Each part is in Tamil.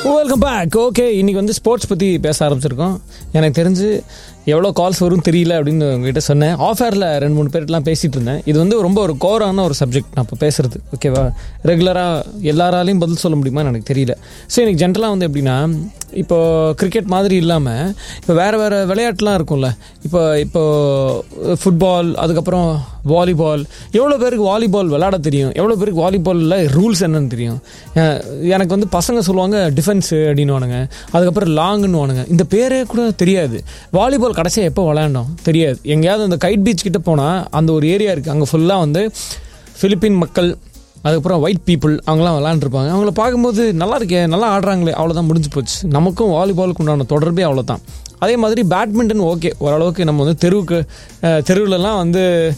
வெல்கம் பேக் ஓகே இன்னைக்கு வந்து ஸ்போர்ட்ஸ் பற்றி பேச ஆரம்பிச்சிருக்கோம் எனக்கு தெரிஞ்சு எவ்வளோ கால்ஸ் வரும் தெரியல அப்படின்னு உங்ககிட்ட சொன்னேன் ஆஃப் ஏரில் ரெண்டு மூணு பேர்லாம் பேசிகிட்டு இருந்தேன் இது வந்து ரொம்ப ஒரு கோரான ஒரு சப்ஜெக்ட் நான் இப்போ பேசுறது ஓகேவா ரெகுலராக எல்லாராலையும் பதில் சொல்ல முடியுமான்னு எனக்கு தெரியல ஸோ எனக்கு ஜென்ரலாக வந்து எப்படின்னா இப்போ கிரிக்கெட் மாதிரி இல்லாமல் இப்போ வேறு வேறு விளையாட்டுலாம் இருக்கும்ல இப்போ இப்போ ஃபுட்பால் அதுக்கப்புறம் வாலிபால் எவ்வளோ பேருக்கு வாலிபால் விளையாட தெரியும் எவ்வளோ பேருக்கு வாலிபாலில் ரூல்ஸ் என்னன்னு தெரியும் அஹ் எனக்கு வந்து பசங்க சொல்லுவாங்க டிஃபென்ஸு அப்படின்னுவானுங்க அதுக்கப்புறம் லாங்குன்னு இந்த பேரே கூட தெரியாது வாலிபால் கடைசியாக எப்போ விளையாண்டோம் தெரியாது எங்கேயாவது அந்த கைட் பீச் கிட்ட போனால் அந்த ஒரு ஏரியா இருக்குது அங்கே ஃபுல்லாக வந்து ஃபிலிப்பீன் மக்கள் அதுக்கப்புறம் ஒயிட் பீப்புள் அவங்களாம் விளாண்டுருப்பாங்க அவங்கள பார்க்கும்போது நல்லா இருக்கே நல்லா ஆடுறாங்களே அவ்வளோதான் முடிஞ்சு போச்சு நமக்கும் வாலிபாலுக்கு உண்டான தொடர்பே அவ்வளோதான் அதே மாதிரி பேட்மிண்டன் ஓகே ஓரளவுக்கு நம்ம வந்து தெருவுக்கு அஹ், தெருவுலலாம் வந்து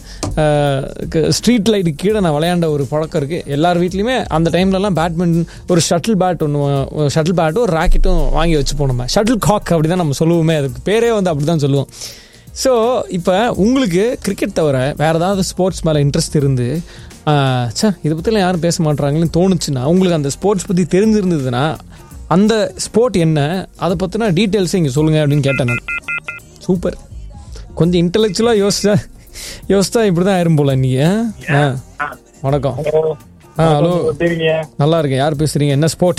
ஸ்ட்ரீட் லைட்டு கீழே நான் விளையாண்ட ஒரு பழக்கம் இருக்குது எல்லார் வீட்லேயுமே அந்த டைம்லலாம் பேட்மிண்டன் ஒரு ஷட்டில் பேட் ஒன்று ஷட்டில் பேட்டும் ஒரு ராக்கெட்டும் வாங்கி வச்சு போனோம் ஷட்டில் காக் அப்படி தான் நம்ம சொல்லுவோமே அதுக்கு பேரே வந்து அப்படி தான் சொல்லுவோம் ஸோ இப்போ உங்களுக்கு கிரிக்கெட் தவிர வேறு ஏதாவது ஸ்போர்ட்ஸ் மேலே இன்ட்ரெஸ்ட் இருந்து சார் இதை பற்றிலாம் யாரும் பேச மாட்றாங்கன்னு தோணுச்சுன்னா உங்களுக்கு அந்த ஸ்போர்ட்ஸ் பற்றி தெரிஞ்சிருந்ததுன்னா அந்த ஸ்போர்ட் என்ன அதை பற்றின டீட்டெயில்ஸ் இங்கே சொல்லுங்கள் அப்படின்னு கேட்டேன் நான் சூப்பர் கொஞ்சம் இன்டெலெக்சுவலாக யோசிச்சா யோசிச்சா இப்படி தான் ஆயிரும் போல நீ ஆ வணக்கம் ஆ ஹலோ தெரியுங்க நல்லா இருக்கேன் யார் பேசுறீங்க என்ன ஸ்போர்ட்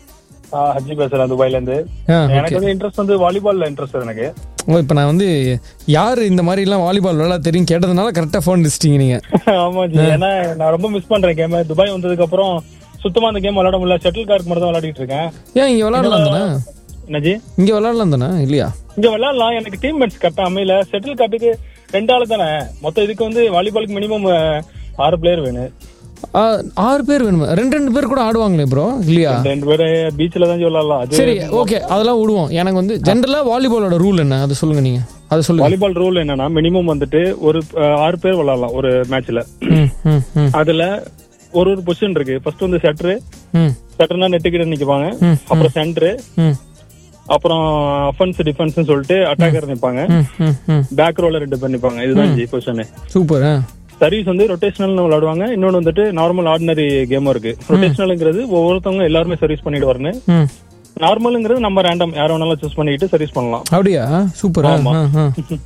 ஹஜ்ஜி பேசுறேன் துபாய்ல இருந்து ஆ எனக்கு வந்து இன்ட்ரெஸ்ட் வந்து வாலிபால்ல இன்ட்ரெஸ்ட் எனக்கு ஓ இப்போ நான் வந்து யார் இந்த மாதிரிலாம் வாலிபால் விளையாட தெரியும் கேட்டதுனால கரெக்டாக ஃபோன் வச்சிட்டீங்க நீங்கள் ஆமா ஜி ஏன்னா நான் ரொம்ப மிஸ் பண்றேன் கேம் துபாய் வந்ததுக்கு அப்புறம் சுத்தமா அந்த கேம் விளையாட முடியல ஷட்டில் கார்க் மட்டும் தான் விளையாடிட்டு இருக்கேன் ஏன் இங்கே விளாடலாம் தானே என்னஜி இங்கே விளாடலாம் தானே இல்லையா இங்க விளையாடலாம் எனக்கு டீம் மேட்ஸ் கரெக்டா அமையல ஷட்டில் கார்ட்டுக்கு ரெண்டு ஆளு தானே மொத்தம் இதுக்கு வந்து வாலிபாலுக்கு மினிமம் ஆறு பிளேயர் வேணும் ஆ, ஆறு பேர் வேணுமா ரெண்டு ரெண்டு பேர் கூட ஆடுவாங்களே ப்ரோ இல்லையா ரெண்டு பேரு பீச்ல தான் ஜி விளையாடலாம் அது சரி ஓகே அதெல்லாம் விடுவோம் எனக்கு வந்து ஜென்ரலா வாலிபாலோட ரூல் என்ன அது சொல்லுங்க நீங்க அது சொல்லுங்க வாலிபால் ரூல் என்னன்னா மினிமம் வந்துட்டு ஒரு அஹ், ஆறு பேர் விளையாடலாம் ஒரு மேட்ச்ல ம் ம் ம் அதுல ஒரு ஒரு பொசிஷன் இருக்கு ஃபர்ஸ்ட் வந்து செட்ரு ம் செட்டர்னா நெட்டுக்கிட்ட நிக்குவாங்க ம், அப்புறம் சென்டர் ம் அப்புறம் அஃபென்ஸ் டிஃபென்ஸ் சொல்லிட்டு அட்டாக்கர் நிப்பாங்க ம் ம் ம் பேக் ரோல ரெண்டு பேர் நிப்பாங்க இதுதான் ஜி பொசிஷன் சூப்பர் ஆ சர்வீஸ் வந்து ரொட்டேஷனல் விளையாடுவாங்க இன்னொன்னு வந்துட்டு நார்மல் ஆர்டினரி கேமும் இருக்கு ரொட்டேஷனல்ங்கிறது ஒவ்வொருத்தவங்க எல்லாருமே சர்வீஸ் பண்ணிட்டு வரணும் ம் நார்மல்ங்கிறது நம்ம ரேண்டம் யார வேணாலும் சூஸ் பண்ணிட்டு சர்வீஸ் பண்ணலாம் அப்படியா சூப்பர் ஆ ஆமா. ஆ, ஆ.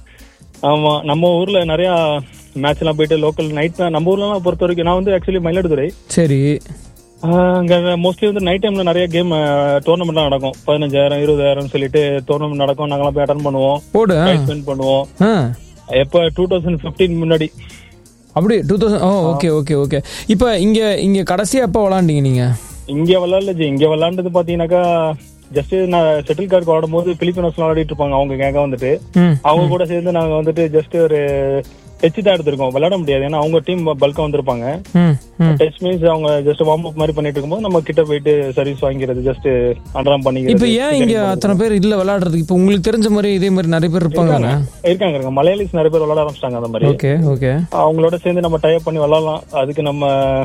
ஆமா நம்ம ஊர்ல நிறைய மேட்ச் எல்லாம் போயிட்டு லோக்கல் நைட் தான் நம்ம ஊர்ல எல்லாம் பொறுத்த வரைக்கும் நான் வந்து ஆக்சுவலி மயிலாடுதுறை சரி ஆஹ் அங்க மோஸ்ட்லி வந்து நைட் டைம்ல நிறைய கேம் டோர்னமெண்ட் நடக்கும் பதினஞ்சாயிரம் இருபதாயிரம் சொல்லிட்டு டோர்னமெண்ட் நடக்கும் நாங்கெல்லாம் போய் அட்டன் பண்ணுவோம் போடு ஆ. ஸ்பெண்ட் பண்ணுவோம் ஆ எப்ப டூ தௌசண்ட் பிப்டீன் முன்னாடி அப்படி two thousand oh okay okay okay இப்போ இங்கே இங்கே கடைசியாக எப்போ விளாண்டீங்க நீங்கள் இங்க விளையாடல ஜி இங்க விளையாண்டது பாத்தீங்கன்னாக்கா ஜஸ்ட் நான் செட்டில் கார்டு விளையாடும் போது பிலிப்பினோஸ் விளையாடிட்டு இருப்பாங்க அவங்க கேங்க வந்துட்டு ம் அவங்க கூட சேர்ந்து நாங்க வந்துட்டு ஜஸ்ட் ஒரு டச் தான் எடுத்திருக்கோம் விளையாட முடியாது ஏன்னா அவங்க டீம் பல்கா வந்திருப்பாங்க ம் ம் டச் மீன்ஸ் அவங்க ஜஸ்ட் வார்ம் அப் மாதிரி பண்ணிட்டு இருக்கும்போது நம்ம கிட்ட போயிட்டு சர்வீஸ் வாங்கிறது ஜஸ்ட் அன்றாம் இப்போ பண்ணிக்கிறது ஏன் இங்கே அத்தனை பேர் இல்லை விளையாடுறதுக்கு இப்போ உங்களுக்கு தெரிஞ்ச மாதிரி இதே மாதிரி நிறைய பேர் இருப்பாங்க தானே இருக்காங்க இருக்காங்க மலையாளிஸ் நிறைய பேர் விளையாட ஆரம்பிச்சிட்டாங்க அந்த மாதிரி ஓகே ஓகே அவங்களோட சேர்ந்து நம்ம டைப் பண்ணி விளையாடலாம் அதுக்கு நம்ம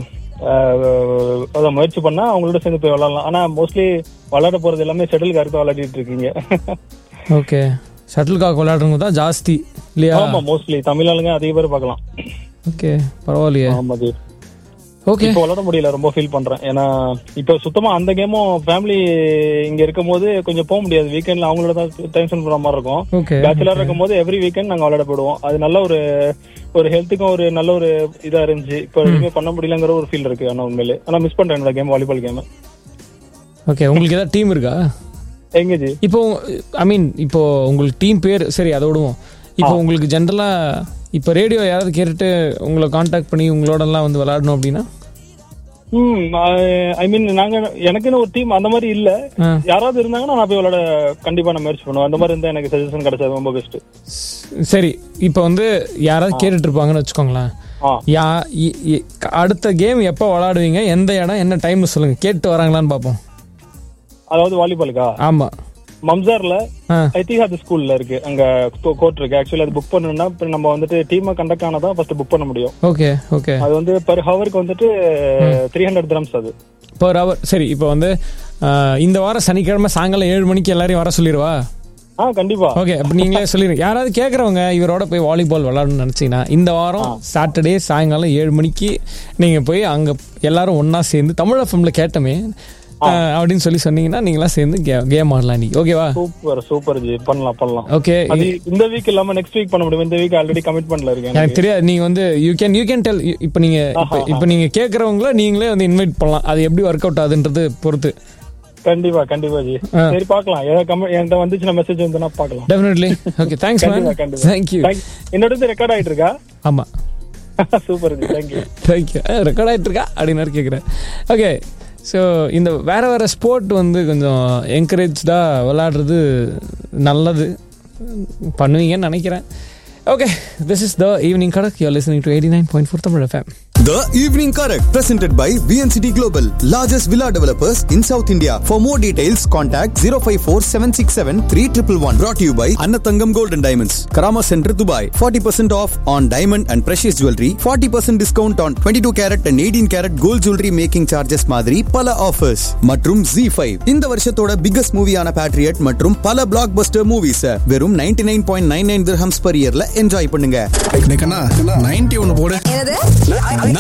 அஹ், அதான் முயற்சி பண்ணா அவங்களோட சேர்ந்து போய் விளையாடலாம் ஆனா மோஸ்ட்லி விளையாட போறது எல்லாமே செட்டில் கார்க்கு விளையாடிட்டு இருக்கீங்க ஓகே ஷட்டில் காக் விளையாடுறவங்க தான் ஜாஸ்தி இல்லையா ஆமா மோஸ்ட்லி தமிழ் ஆளுங்க அதிக பேர் பார்க்கலாம் ஓகே பரவாயில்லையே ஆமா ஜி ஓகே இப்போ விளையாட முடியல ரொம்ப ஃபீல் பண்றேன் ஏன்னா இப்போ சுத்தமா அந்த கேமும் ஃபேமிலி இங்க இருக்கும் போது கொஞ்சம் போக முடியாது வீக்கெண்ட்ல அவங்களோட தான் டைம் ஸ்பெண்ட் பண்ற மாதிரி இருக்கும் ஓகே பேச்சுலர் இருக்கும் போது எவ்ரி வீக்கெண்ட் நாங்க விளையாட போயிடுவோம் அது நல்ல ஒரு ஒரு ஹெல்த்துக்கும் ஒரு நல்ல ஒரு இதா இருந்துச்சு இப்போ எதுவுமே பண்ண முடியலங்கிற ஒரு ஃபீல் இருக்கு ஆனா உண்மையிலே ஆனா மிஸ் பண்றேன் என்னோட கேம் வாலிபால் கேம் ஓகே உங்களுக்கு ஏதாவது டீம் இருக்கா எங்க ஜி இப்போ ஐ மீன் இப்போ உங்களுக்கு டீம் பேர் சரி அதை விடுவோம் இப்போ உங்களுக்கு ஜென்ரலா இப்போ ரேடியோ யாராவது கேட்டுட்டு உங்களை காண்டாக்ட் பண்ணி உங்களோடலாம் வந்து விளையாடணும் அப்படின்னா ம் ஐ மீன் நாங்க எனக்குன்னு ஒரு டீம் அந்த மாதிரி இல்ல ஆ. யாராவது இருந்தாங்கன்னா நான் போய் விளையாட கண்டிப்பா நான் முயற்சி பண்ணுவேன் அந்த மாதிரி இருந்தா எனக்கு சஜஷன் கிடைச்சது ரொம்ப பெஸ்ட் ஸ்- சரி இப்போ வந்து யாராவது கேட்டுட்டு இருப்பாங்கன்னு வச்சுக்கோங்களேன் ஆ யா இ- இ- அடுத்த கேம் எப்போ விளையாடுவீங்க எந்த இடம் என்ன டைம்னு சொல்லுங்க கேட்டு வராங்களான்னு பார்ப்போம் அதாவது வாலிபாலுக்கா ஆமா மம்சார்ல ஆ ஐத்திஹாத் ஸ்கூல்ல இருக்கு அங்க கோர்ட் இருக்கு ஆக்சுவலி அது புக் பண்ணணும்னா இப்ப நம்ம வந்துட்டு டீமை கண்டக்ட் ஆனதான் ஃபர்ஸ்ட் புக் பண்ண முடியும் ஓகே ஓகே அது வந்து பர் ஹவருக்கு வந்துட்டு த்ரீ ஹண்ட்ரட் கிராம்ஸ் அது பர் ஹவர் சரி இப்போ வந்து ஆஹ், இந்த வாரம் சனிக்கிழமை சாயங்காலம் ஏழு மணிக்கு எல்லாரையும் வர சொல்லிடுவா ஆ கண்டிப்பா ஓகே அப்போ நீங்களே சொல்லிடுங்க யாராவது கேட்குறவங்க இவரோட போய் வாலிபால் விளாடணும்னு நினச்சிங்கன்னா இந்த வாரம் சாட்டர்டே சாயங்காலம் ஏழு மணிக்கு நீங்கள் போய் அங்கே எல்லாரும் ஒன்றா சேர்ந்து தமிழ் எஃப்எம்ல கேட்டமே அஹ், அப்படின்னு சொல்லி சொன்னீங்கன்னா நீங்களாம் சேர்ந்து கேம் ஆடலாம் இன்னைக்கு ஓகேவா சூப்பர் சூப்பர் ஜி பண்ணலாம் பண்ணலாம் ஓகே அது இந்த வீக் இல்லாம நெக்ஸ்ட் வீக் பண்ண முடியும் இந்த வீக் ஆல்ரெடி கமிட்மெண்ட்ல இருக்கேன் எனக்கு எனக்கு. தெரியாது நீங்க வந்து you can you can tell இப்போ நீங்க இப்போ இப்போ நீங்க கேட்குறவங்கள நீங்களே வந்து இன்வைட் பண்ணலாம் அது எப்படி ஒர்க் அவுட் ஆகுதுன்றது பொறுத்து கண்டிப்பா கண்டிப்பா ஜி ஆ. சரி பாக்கலாம் ஏதாவது கமெண்ட் என்கிட்ட வந்துச்சுன்னா மெசேஜ் வந்துன்னா பாக்கலாம் டெஃபினெட்லி ஓகே தேங்க்ஸ் மேன் கண்டிப்பா கண்டிப்பா தேங்க்யூ Thank- என்னோட ரெக்கார்ட் ஆயிட்டு இருக்கா ஆமா super ji thank you thank you record ஆகிட்டு இருக்கா அப்படின்னு கேட்குறேன் ஓகே ஸோ இந்த வேற வேற ஸ்போர்ட் வந்து கொஞ்சம் என்கரேஜாக விளாடுறது நல்லது பண்ணுவீங்கன்னு நினைக்கிறேன் okay this is the evening கடக் you're listening to eighty nine point four Tamil FM The Evening Correct, presented by VNCT Global, largest villa developers in South India. For more details, contact 054 767 3111. Brought to you by Annatangam Gold and Diamonds, Karama Center, Dubai. 40% off on diamond and precious jewelry. 40% discount on 22 carat and 18 carat gold jewelry making charges மாதிரி பல ஆஃபர்ஸ் மற்றும் Z5 இந்த வருஷத்தோட பிகஸ்ட் மூவியான பேட்ரியட் மற்றும் பல பிளாக் பஸ்டர் மூவிஸ் வெறும் 99.99 nine point nine nine dirhams per இயர்ல என்ஜாய் பண்ணுங்க நைன்டி ஒன்னு போடு என்னது